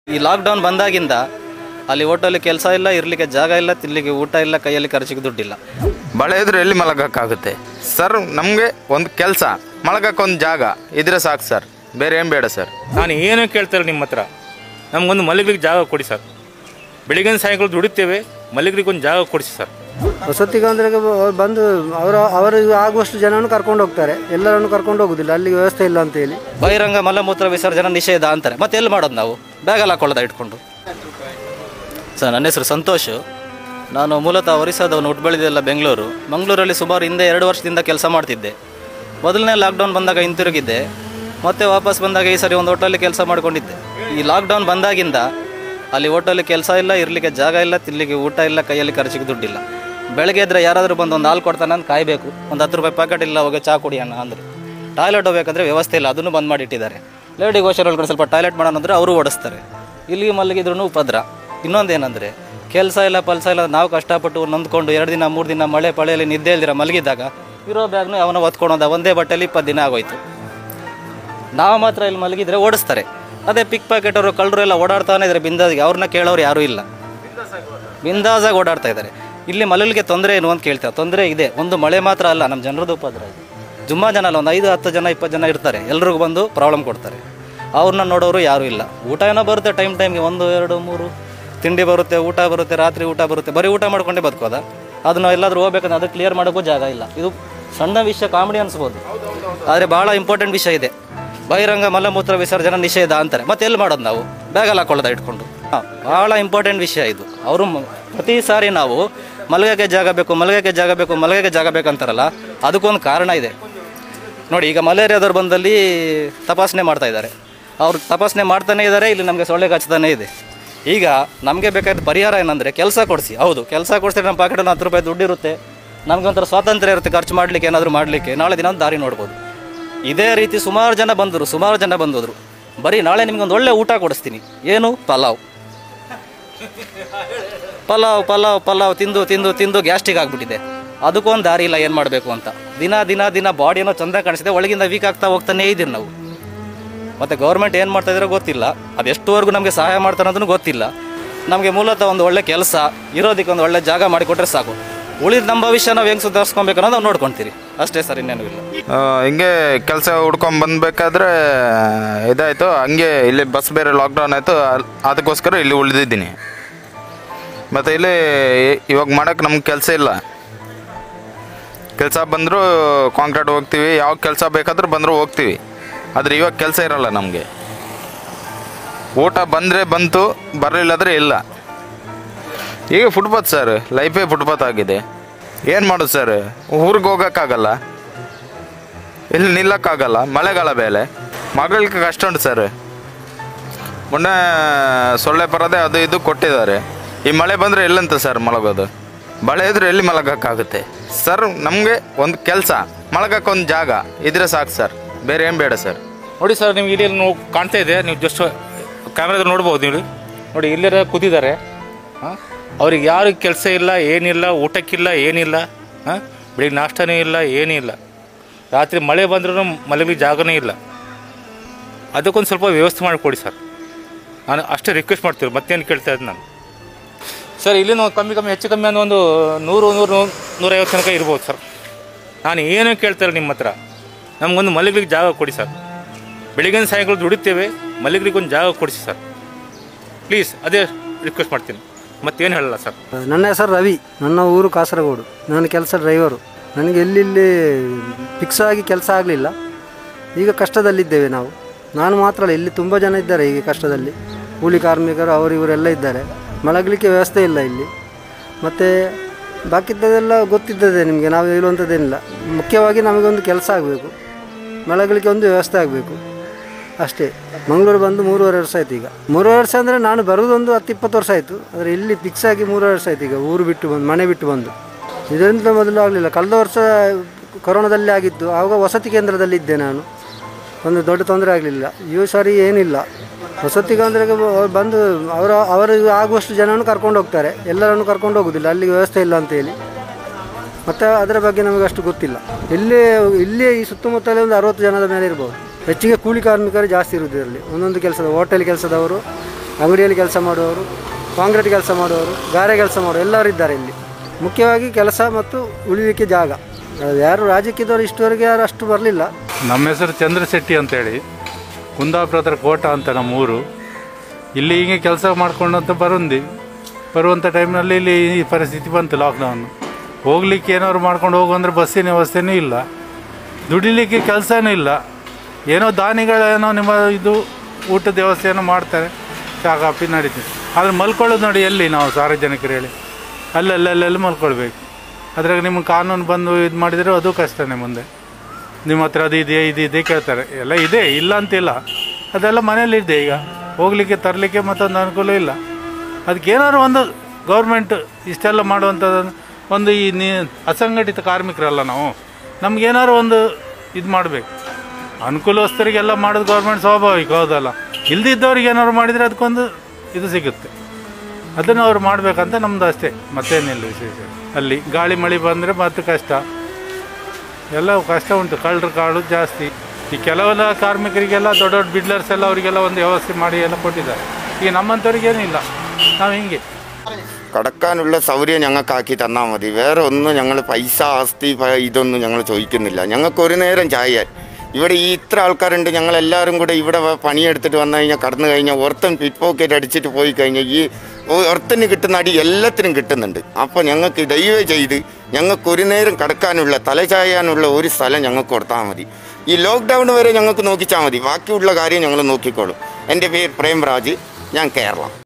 ಈ ಲಾಕ್ಡೌನ್ ಬಂದಾಗಿಂದ ಅಲ್ಲಿ ಹೋಟೆಲ್ ಕೆಲಸ ಇಲ್ಲ ಇರಲಿಕ್ಕೆ ಜಾಗ ಇಲ್ಲ ತಿನ್ನಲಿಕ್ಕೆ ಊಟ ಇಲ್ಲ ಕೈಯಲ್ಲಿ ಖರ್ಚಿಗೆ ದುಡ್ಡಿಲ್ಲ ಬಳೆ ಇದ್ರೆ ಎಲ್ಲಿ ಮಲಗಕ್ಕಾಗುತ್ತೆ ಸರ್ ನಮಗೆ ಒಂದು ಕೆಲಸ ಮಲಗಕ್ಕೆ ಒಂದು ಜಾಗ ಇದ್ರೆ ಸಾಕು ಸರ್ ಬೇರೆ ಏನು ಬೇಡ ಸರ್ ನಾನು ಏನೂ ಕೇಳ್ತಾರೆ ನಿಮ್ಮ ಹತ್ರ ನಮಗೊಂದು ಮಲಗಲಿಕ್ಕೆ ಜಾಗ ಕೊಡಿ ಸರ್ ಬೆಳಿಗ್ಗೆ ಸಾಯಂಕಾಲ ದುಡಿತೇವೆ ಮಲಗಲಿಕ್ಕೆ ಒಂದು ಜಾಗ ಕೊಡಿಸಿ ಸರ್ ವಸತಿಗೆ ಅಂದರೆ ಬಂದು ಅವರ ಅವರಿಗೆ ಆಗುವಷ್ಟು ಜನವನ್ನು ಕರ್ಕೊಂಡು ಹೋಗ್ತಾರೆ ಎಲ್ಲರನ್ನು ಕರ್ಕೊಂಡು ಹೋಗುದಿಲ್ಲ ಅಲ್ಲಿಗೆ ವ್ಯವಸ್ಥೆ ಇಲ್ಲ ಅಂತ ಹೇಳಿ ಬಹಿರಂಗ ಮಲಮೂತ್ರ ವಿಸರ್ಜನೆ ನಿಷೇಧ ಅಂತಾರೆ ಮತ್ತೆ ಎಲ್ಲಿ ಮಾಡೋದು ನಾವು ಬ್ಯಾಗಲ್ಲಿ ಹಾಕೊಳ್ಳೋದ ಇಟ್ಕೊಂಡು ಸರ್ ನನ್ನ ಹೆಸರು ಸಂತೋಷ್ ನಾನು ಮೂಲತಃ ಒರಿಸ್ಸಾದವನು ಹುಟ್ಟು ಬೆಳೆದಿಲ್ಲ ಬೆಂಗಳೂರು ಮಂಗಳೂರಲ್ಲಿ ಸುಮಾರು ಹಿಂದೆ ಎರಡು ವರ್ಷದಿಂದ ಕೆಲಸ ಮಾಡ್ತಿದ್ದೆ ಮೊದಲನೇ ಲಾಕ್ಡೌನ್ ಬಂದಾಗ ಹಿಂತಿರುಗಿದ್ದೆ ಮತ್ತೆ ವಾಪಸ್ ಬಂದಾಗ ಈ ಸರಿ ಒಂದು ಹೋಟೆಲ್ ಕೆಲಸ ಮಾಡ್ಕೊಂಡಿದ್ದೆ ಈ ಲಾಕ್ಡೌನ್ ಬಂದಾಗಿಂದ ಅಲ್ಲಿ ಹೋಟೆಲ್ ಕೆಲಸ ಇಲ್ಲ ಇರಲಿಕ್ಕೆ ಜಾಗ ಇಲ್ಲ ತಿನ್ನಲಿಕ್ಕೆ ಊಟ ಇಲ್ಲ ಕೈಯಲ್ಲಿ ಖರ್ಚಿಗೆ ದುಡ್ಡಿಲ್ಲ ಬೆಳಗ್ಗೆ ಎದ್ರೆ ಯಾರಾದರೂ ಬಂದು ಒಂದು ಹಾಲು ಕೊಡ್ತಾನೆ ಅಂತ ಕಾಯಬೇಕು ಒಂದು ಹತ್ತು ರೂಪಾಯಿ ಪ್ಯಾಕೆಟ್ ಇಲ್ಲ ಹೋಗಿ ಚಾ ಕುಡಿಯೋಣ ಅಂದ್ರೆ ಟಾಯ್ಲೆಟ್ ಹೋಗ್ಬೇಕಂದ್ರೆ ವ್ಯವಸ್ಥೆ ಇಲ್ಲ ಅದನ್ನು ಬಂದ್ ಮಾಡಿಟ್ಟಿದ್ದಾರೆ ಲೇಡಿ ಗೋಷರ್ ಒಳಗಡೆ ಸ್ವಲ್ಪ ಟಾಯ್ಲೆಟ್ ಮಾಡೋಣ ಅಂದರೆ ಅವರು ಓಡಿಸ್ತಾರೆ ಇಲ್ಲಿ ಮಲಗಿದ್ರು ಉಪದ್ರ ಇನ್ನೊಂದೇನೆಂದರೆ ಕೆಲಸ ಇಲ್ಲ ಪಲ್ಸ ಇಲ್ಲ ನಾವು ಕಷ್ಟಪಟ್ಟು ನೊಂದ್ಕೊಂಡು ಎರಡು ದಿನ ಮೂರು ದಿನ ಮಳೆ ಪಳೆಯಲ್ಲಿ ನಿದ್ದೆ ಇಲ್ದಿರ ಮಲಗಿದಾಗ ಇರೋ ಬ್ಯಾಗ್ನು ಅವನ ಹೊತ್ಕೊಂಡೋದ ಒಂದೇ ಬಟ್ಟೆಲಿ ಇಪ್ಪತ್ತು ದಿನ ಆಗೋಯ್ತು ನಾವು ಮಾತ್ರ ಇಲ್ಲಿ ಮಲಗಿದ್ರೆ ಓಡಿಸ್ತಾರೆ ಅದೇ ಪಿಕ್ ಪ್ಯಾಕೆಟ್ ಅವರು ಕಳ್ಳರು ಎಲ್ಲ ಓಡಾಡ್ತಾನೆ ಇದ್ದಾರೆ ಬಿಂದಾಜಿಗೆ ಅವ್ರನ್ನ ಕೇಳೋರು ಯಾರೂ ಇಲ್ಲ ಬಿಂದಾಜಾಗಿ ಓಡಾಡ್ತಾ ಇದ್ದಾರೆ ಇಲ್ಲಿ ಮಲಗಲಿಕ್ಕೆ ತೊಂದರೆ ಏನು ಅಂತ ಕೇಳ್ತಾರೆ ತೊಂದರೆ ಇದೆ ಒಂದು ಮಳೆ ಮಾತ್ರ ಅಲ್ಲ ನಮ್ಮ ಜನರದ್ದು ಉಪದ್ರ ಇದೆ ಜುಮ್ಮಾ ಜನ ಅಲ್ಲ ಒಂದು ಐದು ಹತ್ತು ಜನ ಇಪ್ಪತ್ತು ಜನ ಇರ್ತಾರೆ ಎಲ್ರಿಗೂ ಬಂದು ಪ್ರಾಬ್ಲಮ್ ಕೊಡ್ತಾರೆ ಅವ್ರನ್ನ ನೋಡೋರು ಯಾರೂ ಇಲ್ಲ ಊಟ ಏನೋ ಬರುತ್ತೆ ಟೈಮ್ ಟೈಮ್ಗೆ ಒಂದು ಎರಡು ಮೂರು ತಿಂಡಿ ಬರುತ್ತೆ ಊಟ ಬರುತ್ತೆ ರಾತ್ರಿ ಊಟ ಬರುತ್ತೆ ಬರೀ ಊಟ ಮಾಡ್ಕೊಂಡೇ ಬದುಕೋದ ಅದನ್ನ ಎಲ್ಲಾದ್ರೂ ಹೋಗ್ಬೇಕಂದ್ರೆ ಅದು ಕ್ಲಿಯರ್ ಮಾಡೋಕ್ಕೂ ಜಾಗ ಇಲ್ಲ ಇದು ಸಣ್ಣ ವಿಷಯ ಕಾಮಿಡಿ ಅನ್ಸ್ಬೋದು ಆದರೆ ಭಾಳ ಇಂಪಾರ್ಟೆಂಟ್ ವಿಷಯ ಇದೆ ಬಹಿರಂಗ ಮಲಮೂತ್ರ ವಿಸರ್ಜನೆ ನಿಷೇಧ ಅಂತಾರೆ ಮತ್ತೆ ಎಲ್ಲಿ ಮಾಡೋದು ನಾವು ಬ್ಯಾಗಲ್ಲಿ ಹಾಕೊಳ್ಳೋದ ಇಟ್ಕೊಂಡು ಹಾಂ ಭಾಳ ಇಂಪಾರ್ಟೆಂಟ್ ವಿಷಯ ಇದು ಅವರು ಪ್ರತಿ ಸಾರಿ ನಾವು ಮಲಗಕ್ಕೆ ಜಾಗ ಬೇಕು ಮಲಗಕ್ಕೆ ಜಾಗ ಬೇಕು ಮಲಗಕ್ಕೆ ಜಾಗ ಬೇಕಂತಾರಲ್ಲ ಅದಕ್ಕೊಂದು ಕಾರಣ ಇದೆ ನೋಡಿ ಈಗ ಮಲೇರಿಯಾದವ್ರು ಬಂದಲ್ಲಿ ತಪಾಸಣೆ ಮಾಡ್ತಾ ಇದ್ದಾರೆ ಅವ್ರು ತಪಾಸಣೆ ಮಾಡ್ತಾನೆ ಇದ್ದಾರೆ ಇಲ್ಲಿ ನಮಗೆ ಸೊಳ್ಳೆ ಕಚ್ತಾನೆ ಇದೆ ಈಗ ನಮಗೆ ಬೇಕಾದ ಪರಿಹಾರ ಏನಂದರೆ ಕೆಲಸ ಕೊಡಿಸಿ ಹೌದು ಕೆಲಸ ಕೊಡಿಸಿದ್ರೆ ನಮ್ಮ ಪಾಕೆಟಲ್ಲಿ ಹತ್ತು ರೂಪಾಯಿ ದುಡ್ಡು ಇರುತ್ತೆ ನಮಗೆ ಒಂಥರ ಸ್ವಾತಂತ್ರ್ಯ ಇರುತ್ತೆ ಖರ್ಚು ಮಾಡಲಿಕ್ಕೆ ಏನಾದರೂ ಮಾಡಲಿಕ್ಕೆ ನಾಳೆ ದಿನ ಒಂದು ದಾರಿ ನೋಡ್ಬೋದು ಇದೇ ರೀತಿ ಸುಮಾರು ಜನ ಬಂದರು ಸುಮಾರು ಜನ ಬಂದೋದ್ರು ಬರೀ ನಾಳೆ ನಿಮ್ಗೆ ಒಂದು ಒಳ್ಳೆ ಊಟ ಕೊಡಿಸ್ತೀನಿ ಏನು ಪಲಾವ್ ಪಲಾವ್ ಪಲಾವ್ ಪಲಾವ್ ತಿಂದು ತಿಂದು ತಿಂದು ಗ್ಯಾಸ್ಟ್ರಿಕ್ ಆಗಿಬಿಟ್ಟಿದೆ ಅದಕ್ಕೊಂದು ದಾರಿ ಇಲ್ಲ ಏನು ಮಾಡಬೇಕು ಅಂತ ದಿನ ದಿನ ದಿನ ಬಾಡಿ ಏನೋ ಚಂದ ಕಾಣಿಸಿದೆ ಒಳಗಿಂದ ವೀಕ್ ಆಗ್ತಾ ಹೋಗ್ತಾನೇ ಇದ್ದೀರಿ ನಾವು ಮತ್ತು ಗೌರ್ಮೆಂಟ್ ಏನು ಮಾಡ್ತಾ ಇದಾರೋ ಗೊತ್ತಿಲ್ಲ ಅದು ಎಷ್ಟುವರೆಗೂ ನಮಗೆ ಸಹಾಯ ಮಾಡ್ತಾರೆ ಅನ್ನೋದನ್ನು ಗೊತ್ತಿಲ್ಲ ನಮಗೆ ಮೂಲತಃ ಒಂದು ಒಳ್ಳೆ ಕೆಲಸ ಇರೋದಕ್ಕೆ ಒಂದು ಒಳ್ಳೆ ಜಾಗ ಮಾಡಿಕೊಟ್ರೆ ಸಾಕು ಉಳಿದ ನಮ್ಮ ಭವಿಷ್ಯ ನಾವು ಹೆಂಗೆ ಸುಧಾರಿಸ್ಕೊಬೇಕು ಅನ್ನೋದು ನಾವು ನೋಡ್ಕೊಳ್ತೀರಿ ಅಷ್ಟೇ ಸರ್ ಇನ್ನೇನು ಇಲ್ಲ ಆ, ಹಿಂಗೆ ಕೆಲಸ ಹುಡ್ಕೊಂಡ್ ಬಂದ್ಬೇಕಾದ್ರೆ ಇದಾಯಿತು ಹಂಗೆ ಇಲ್ಲಿ ಬಸ್ ಬೇರೆ ಲಾಕ್ಡೌನ್ ಆಯಿತು ಅದಕ್ಕೋಸ್ಕರ ಇಲ್ಲಿ ಉಳಿದಿದ್ದೀನಿ ಮತ್ತು ಇಲ್ಲಿ ಇವಾಗ ಮಾಡೋಕ್ಕೆ ನಮ್ಗೆ ಕೆಲಸ ಇಲ್ಲ ಕೆಲಸ ಬಂದರೂ ಕಾಂಕ್ರೀಟ್ ಹೋಗ್ತೀವಿ ಯಾವ ಕೆಲಸ ಬೇಕಾದ್ರೂ ಬಂದರೂ ಹೋಗ್ತೀವಿ ಆದರೆ ಇವಾಗ ಕೆಲಸ ಇರಲ್ಲ ನಮಗೆ ಊಟ ಬಂದರೆ ಬಂತು ಬರಲಿಲ್ಲದ್ರೆ ಇಲ್ಲ ಈಗ ಫುಟ್ಪಾತ್ ಸರ್ ಲೈಫೇ ಫುಟ್ಪಾತ್ ಆಗಿದೆ ಏನು ಮಾಡೋದು ಸರ್ ಊರಿಗೆ ಹೋಗೋಕ್ಕಾಗಲ್ಲ ಇಲ್ಲಿ ನಿಲ್ಲಕ್ಕಾಗಲ್ಲ ಮಳೆಗಾಲ ಬೇಲೆ ಮಗಳಿಗೆ ಕಷ್ಟ ಉಂಟು ಸರ್ ಮೊನ್ನೆ ಸೊಳ್ಳೆ ಪರದೆ ಅದು ಇದು ಕೊಟ್ಟಿದ್ದಾರೆ ಈ ಮಳೆ ಬಂದರೆ ಎಲ್ಲಂತ ಸರ್ ಮಲಗೋದು ಮಳೆ ಇದ್ರೆ ಎಲ್ಲಿ ಮಲಗಕ್ಕಾಗುತ್ತೆ ಸರ್ ನಮಗೆ ಒಂದು ಕೆಲಸ ಮಲಗಕ್ಕೆ ಒಂದು ಜಾಗ ಇದ್ರೆ ಸಾಕು ಸರ್ ಬೇರೆ ಏನು ಬೇಡ ಸರ್ ನೋಡಿ ಸರ್ ನಿಮ್ಗೆ ಇಲ್ಲಿ ನೋ ಕಾಣ್ತಾ ಇದೆ ನೀವು ಜಸ್ಟ್ ಕ್ಯಾಮ್ರಾದಲ್ಲಿ ನೋಡ್ಬೋದು ನೀವು ನೋಡಿ ಇಲ್ಲರ ಕೂತಿದ್ದಾರೆ ಹಾಂ ಅವ್ರಿಗೆ ಯಾರು ಕೆಲಸ ಇಲ್ಲ ಏನಿಲ್ಲ ಊಟಕ್ಕಿಲ್ಲ ಏನಿಲ್ಲ ಹಾಂ ಬೆಳಿಗ್ಗೆ ನಾಷ್ಟನೇ ಇಲ್ಲ ಏನಿಲ್ಲ ರಾತ್ರಿ ಮಳೆ ಬಂದ್ರೂ ಮಲಗಲಿಕ್ಕೆ ಜಾಗನೇ ಇಲ್ಲ ಅದಕ್ಕೊಂದು ಸ್ವಲ್ಪ ವ್ಯವಸ್ಥೆ ಮಾಡಿಕೊಡಿ ಸರ್ ನಾನು ಅಷ್ಟೇ ರಿಕ್ವೆಸ್ಟ್ ಮಾಡ್ತೀವಿ ಮತ್ತೇನು ಕೇಳ್ತಾ ಇದ್ದೆ ನಾನು ಸರ್ ಇಲ್ಲಿ ನಾವು ಕಮ್ಮಿ ಕಮ್ಮಿ ಹೆಚ್ಚು ಕಮ್ಮಿ ಅನ್ನೋ ಒಂದು ನೂರು ನೂರು ನೂರೈವತ್ತು ತನಕ ಇರ್ಬೋದು ಸರ್ ನಾನು ಏನೂ ಕೇಳ್ತಾರೆ ನಿಮ್ಮ ಹತ್ರ ನಮಗೊಂದು ಮಲಗಲಿಕ್ಕೆ ಜಾಗ ಕೊಡಿ ಸರ್ ಬೆಳಿಗ್ಗೆ ಸಾಯಂಕಾಲ ದುಡಿತೇವೆ ಮಲಗಲಿಕ್ಕೆ ಒಂದು ಜಾಗ ಕೊಡಿಸಿ ಸರ್ ಪ್ಲೀಸ್ ಅದೇ ರಿಕ್ವೆಸ್ಟ್ ಮಾಡ್ತೀನಿ ಮತ್ತೇನು ಹೇಳಲ್ಲ ಸರ್ ನನ್ನ ಹೆಸರು ರವಿ ನನ್ನ ಊರು ಕಾಸರಗೋಡು ನಾನು ಕೆಲಸ ಡ್ರೈವರು ನನಗೆ ಎಲ್ಲಿಲ್ಲಿ ಫಿಕ್ಸ್ ಆಗಿ ಕೆಲಸ ಆಗಲಿಲ್ಲ ಈಗ ಕಷ್ಟದಲ್ಲಿದ್ದೇವೆ ನಾವು ನಾನು ಮಾತ್ರ ಅಲ್ಲ ಇಲ್ಲಿ ತುಂಬ ಜನ ಇದ್ದಾರೆ ಈಗ ಕಷ್ಟದಲ್ಲಿ ಕೂಲಿ ಕಾರ್ಮಿಕರು ಅವರು ಇವರೆಲ್ಲ ಇದ್ದಾರೆ ಮಲಗಲಿಕ್ಕೆ ವ್ಯವಸ್ಥೆ ಇಲ್ಲ ಇಲ್ಲಿ ಮತ್ತು ಬಾಕಿದ್ದದೆಲ್ಲ ಗೊತ್ತಿದ್ದದೆ ನಿಮಗೆ ನಾವು ಹೇಳುವಂಥದ್ದೇನಿಲ್ಲ ಮುಖ್ಯವಾಗಿ ನಮಗೊಂದು ಕೆಲಸ ಆಗಬೇಕು ಮಲಗಲಿಕ್ಕೆ ಒಂದು ವ್ಯವಸ್ಥೆ ಆಗಬೇಕು ಅಷ್ಟೇ ಮಂಗಳೂರು ಬಂದು ಮೂರುವರೆ ವರ್ಷ ಆಯ್ತು ಈಗ ಮೂರುವರೆ ವರ್ಷ ಅಂದರೆ ನಾನು ಬರುವುದೊಂದು ಹತ್ತು ಇಪ್ಪತ್ತು ವರ್ಷ ಆಯಿತು ಆದರೆ ಇಲ್ಲಿ ಫಿಕ್ಸ್ ಆಗಿ ಮೂರುವರೆ ವರ್ಷ ಆಯ್ತು ಈಗ ಊರು ಬಿಟ್ಟು ಬಂದು ಮನೆ ಬಿಟ್ಟು ಬಂದು ಇದರಿಂದ ಮೊದಲು ಆಗಲಿಲ್ಲ ಕಳೆದ ವರ್ಷ ಕೊರೋನಾದಲ್ಲಿ ಆಗಿತ್ತು ಆವಾಗ ವಸತಿ ಕೇಂದ್ರದಲ್ಲಿ ಇದ್ದೆ ನಾನು ಒಂದು ದೊಡ್ಡ ತೊಂದರೆ ಆಗಲಿಲ್ಲ ಈ ಸಾರಿ ಏನಿಲ್ಲ ವಸತಿ ಕೇಂದ್ರಕ್ಕೆ ಬ- ಬಂದು ಅವರ ಅವರಿಗೆ ಆಗುವಷ್ಟು ಜನವನ್ನು ಕರ್ಕೊಂಡು ಹೋಗ್ತಾರೆ ಎಲ್ಲರನ್ನು ಕರ್ಕೊಂಡು ಹೋಗೋದಿಲ್ಲ ಅಲ್ಲಿಗೆ ವ್ಯವಸ್ಥೆ ಇಲ್ಲ ಅಂತೇಳಿ ಮತ್ತು ಅದರ ಬಗ್ಗೆ ನಮಗೆ ಅಷ್ಟು ಗೊತ್ತಿಲ್ಲ ಇಲ್ಲಿ ಇಲ್ಲಿ ಈ ಸುತ್ತಮುತ್ತಲೇ ಒಂದು ಅರವತ್ತು ಜನದ ಮೇಲೆ ಇರ್ಬೋದು ಹೆಚ್ಚಿಗೆ ಕೂಲಿ ಕಾರ್ಮಿಕರು ಜಾಸ್ತಿ ಇರೋದು ಇದರಲ್ಲಿ ಒಂದೊಂದು ಕೆಲಸದ ಹೋಟೆಲ್ ಕೆಲಸದವರು ಅಂಗಡಿಯಲ್ಲಿ ಕೆಲಸ ಮಾಡುವವರು ಕಾಂಕ್ರೀಟ್ ಕೆಲಸ ಮಾಡುವವರು ಗಾರೆ ಕೆಲಸ ಮಾಡುವವರು ಎಲ್ಲರೂ ಇದ್ದಾರೆ ಇಲ್ಲಿ ಮುಖ್ಯವಾಗಿ ಕೆಲಸ ಮತ್ತು ಉಳಿವಿಕೆ ಜಾಗ ಅದು ಯಾರು ರಾಜಕೀಯದವರು ಇಷ್ಟವರೆಗೆ ಯಾರು ಅಷ್ಟು ಬರಲಿಲ್ಲ ನಮ್ಮ ಹೆಸರು ಚಂದ್ರಶೆಟ್ಟಿ ಅಂತೇಳಿ ಕುಂದಾಪುರ ಹತ್ರ ಕೋಟ ಅಂತ ನಮ್ಮ ಊರು ಇಲ್ಲಿ ಹೀಗೆ ಕೆಲಸ ಮಾಡ್ಕೊಂಡು ಅಂತ ಬರುಂದು ಬರುವಂಥ ಟೈಮ್ನಲ್ಲಿ ಇಲ್ಲಿ ಈ ಪರಿಸ್ಥಿತಿ ಬಂತು ಲಾಕ್ಡೌನ್ ಹೋಗ್ಲಿಕ್ಕೆ ಏನಾದ್ರು ಮಾಡ್ಕೊಂಡು ಹೋಗು ಅಂದರೆ ಬಸ್ಸಿನ ವ್ಯವಸ್ಥೆನೂ ಇಲ್ಲ ದುಡಿಲಿಕ್ಕೆ ಕೆಲಸನೂ ಇಲ್ಲ ಏನೋ ದಾನಿಗಳೇನೋ ನಿಮ್ಮ ಇದು ಊಟದ ವ್ಯವಸ್ಥೆಯನ್ನು ಮಾಡ್ತಾರೆ ಚಾ ಕಾಫಿ ನಡೀತದೆ ಆದರೆ ಮಲ್ಕೊಳ್ಳೋದು ನೋಡಿ ಎಲ್ಲಿ ನಾವು ಸಾರ್ವಜನಿಕರು ಹೇಳಿ ಅಲ್ಲಲ್ಲಲ್ಲೆಲ್ಲಿ ಮಲ್ಕೊಳ್ಬೇಕು ಅದ್ರಾಗ ನಿಮ್ಗೆ ಕಾನೂನು ಬಂದು ಇದು ಮಾಡಿದರೆ ಅದು ಕಷ್ಟನೇ ಮುಂದೆ ನಿಮ್ಮ ಹತ್ರ ಅದು ಇದೆಯಾ ಇದು ಇದೆ ಕೇಳ್ತಾರೆ ಎಲ್ಲ ಇದೆ ಇಲ್ಲ ಅಂತಿಲ್ಲ ಅದೆಲ್ಲ ಮನೇಲಿ ಇದೆ ಈಗ ಹೋಗ್ಲಿಕ್ಕೆ ತರಲಿಕ್ಕೆ ಮತ್ತೊಂದು ಅನುಕೂಲ ಇಲ್ಲ ಅದಕ್ಕೆ ಏನಾದ್ರು ಒಂದು ಗೌರ್ಮೆಂಟ್ ಇಷ್ಟೆಲ್ಲ ಮಾಡುವಂಥದ್ದು ಒಂದು ಈ ನೀ ಅಸಂಘಟಿತ ಕಾರ್ಮಿಕರಲ್ಲ ನಾವು ನಮಗೇನಾದ್ರು ಒಂದು ಇದು ಮಾಡಬೇಕು ಅನುಕೂಲಸ್ಥರಿಗೆಲ್ಲ ಮಾಡೋದು ಗೌರ್ಮೆಂಟ್ ಸ್ವಾಭಾವಿಕ ಹೌದಲ್ಲ ಇಲ್ದಿದ್ದವ್ರಿಗೆ ಏನಾದ್ರು ಮಾಡಿದರೆ ಅದಕ್ಕೊಂದು ಇದು ಸಿಗುತ್ತೆ ಅದನ್ನು ಅವ್ರು ಮಾಡಬೇಕಂತ ನಮ್ದು ಅಷ್ಟೇ ಮತ್ತೇನಿಲ್ಲ ವಿಶೇಷ ಅಲ್ಲಿ ಗಾಳಿ ಮಳೆ ಬಂದರೆ ಮತ್ತೆ ಕಷ್ಟ ಎಲ್ಲ ಕಷ್ಟ ಉಂಟು ಕಳ್ಳರ ಕಾಳು ಜಾಸ್ತಿ ಈ ಕೆಲವೆಲ್ಲ ಕಾರ್ಮಿಕರಿಗೆಲ್ಲ ದೊಡ್ಡ ದೊಡ್ಡ ಬಿಡ್ಲರ್ಸ್ ಎಲ್ಲ ಅವರಿಗೆಲ್ಲ ಒಂದು ವ್ಯವಸ್ಥೆ ಮಾಡಿ ಎಲ್ಲ ಕೊಟ್ಟಿದ್ದಾರೆ ಈಗ നಮ್ಮಂಥವ್ರಿಗೇನಿല്ല ನಾವು ಹಿಂಗೆ കടക്കാനുള്ള സൗകര്യം ഞങ്ങൾക്ക് ആക്കി തന്നാൽ മതി വേറെ ഒന്നും ഞങ്ങൾ പൈസ ആസ്തി പ- ഇതൊന്നും ഞങ്ങൾ ചോദിക്കുന്നില്ല ഞങ്ങൾക്ക് ഒരു നേരം ചായ ഇവിടെ ഈ ഇത്ര ആൾക്കാരുണ്ട് ഞങ്ങൾ എല്ലാവരും കൂടെ ഇവിടെ വ- പണിയെടുത്തിട്ട് വന്നു കഴിഞ്ഞാൽ കടന്നു കഴിഞ്ഞാൽ ഒരുത്തൻ പിറ്റ് പോക്കറ്റ് അടിച്ചിട്ട് പോയി കഴിഞ്ഞാൽ ഈ ഒരുത്തന് കിട്ടുന്ന അടി എല്ലാത്തിനും കിട്ടുന്നുണ്ട് അപ്പോൾ ഞങ്ങൾക്ക് ദയവ് ചെയ്ത് ഞങ്ങൾക്ക് ഒരു നേരം കടക്കാനുള്ള തലചായാനുള്ള ഒരു സ്ഥലം ഞങ്ങൾക്ക് കൊടുത്താൽ മതി ഈ ലോക്ക്ഡൗൺ വരെ ഞങ്ങൾക്ക് നോക്കിച്ചാൽ മതി ബാക്കിയുള്ള കാര്യം ഞങ്ങൾ നോക്കിക്കോളും എൻ്റെ പേര് പ്രേംരാജ് ഞാൻ കേരളം